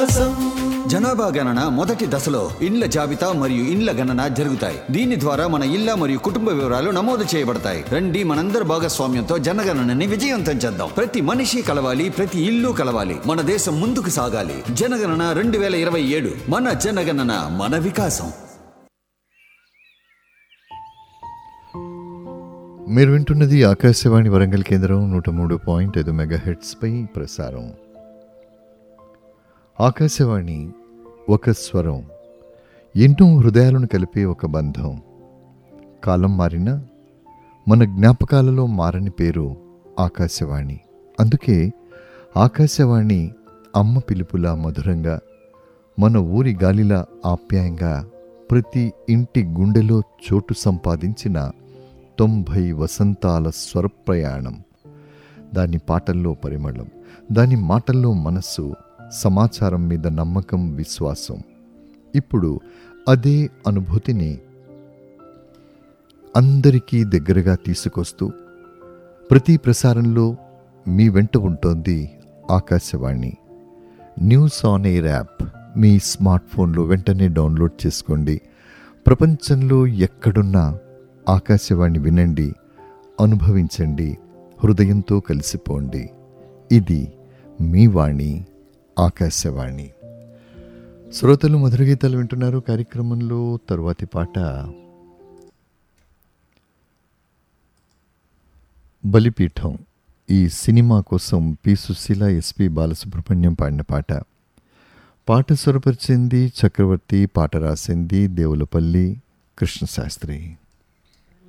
జనాభా గణన మొదటి దశలో ఇండ్ల జాబితా మరియు ఇండ్ల గణన జరుగుతాయి దీని ద్వారా మన ఇళ్ల మరియు కుటుంబ వివరాలు నమోదు చేయబడతాయి రండి మనందరి భాగస్వామ్యంతో జనగణనని విజయవంతం చేద్దాం ప్రతి మనిషి కలవాలి ప్రతి ఇల్లు కలవాలి మన దేశం ముందుకు సాగాలి జనగణన రెండు వేల ఇరవై ఏడు మన జనగణన మన వికాసం మీరు వింటున్నది ఆకాశవాణి వరంగల్ కేంద్రం నూట మూడు పాయింట్ ఐదు మెగా పై ప్రసారం ఆకాశవాణి ఒక స్వరం ఎన్నో హృదయాలను కలిపే ఒక బంధం కాలం మారినా మన జ్ఞాపకాలలో మారని పేరు ఆకాశవాణి అందుకే ఆకాశవాణి అమ్మ పిలుపులా మధురంగా మన ఊరి గాలిలా ఆప్యాయంగా ప్రతి ఇంటి గుండెలో చోటు సంపాదించిన తొంభై వసంతాల స్వరప్రయాణం దాని పాటల్లో పరిమళం దాని మాటల్లో మనస్సు సమాచారం మీద నమ్మకం విశ్వాసం ఇప్పుడు అదే అనుభూతిని అందరికీ దగ్గరగా తీసుకొస్తూ ప్రతి ప్రసారంలో మీ వెంట ఉంటోంది Akashvani news on air app మీ స్మార్ట్ ఫోన్లో వెంటనే డౌన్లోడ్ చేసుకోండి ప్రపంచంలో ఎక్కడున్నా ఆకాశవాణి వినండి అనుభవించండి హృదయంతో కలిసిపోండి ఇది మీ వాణి ఆకాశవాణి శ్రోతలు మధుర గీతాలు వింటున్నారు కార్యక్రమంలో తరువాతి పాట బలిపీఠం ఈ సినిమా కోసం పి సుశీల ఎస్పి బాలసుబ్రహ్మణ్యం పాడిన పాట పాట స్వరపరిచింది చక్రవర్తి పాట రాసింది దేవులపల్లి కృష్ణశాస్త్రి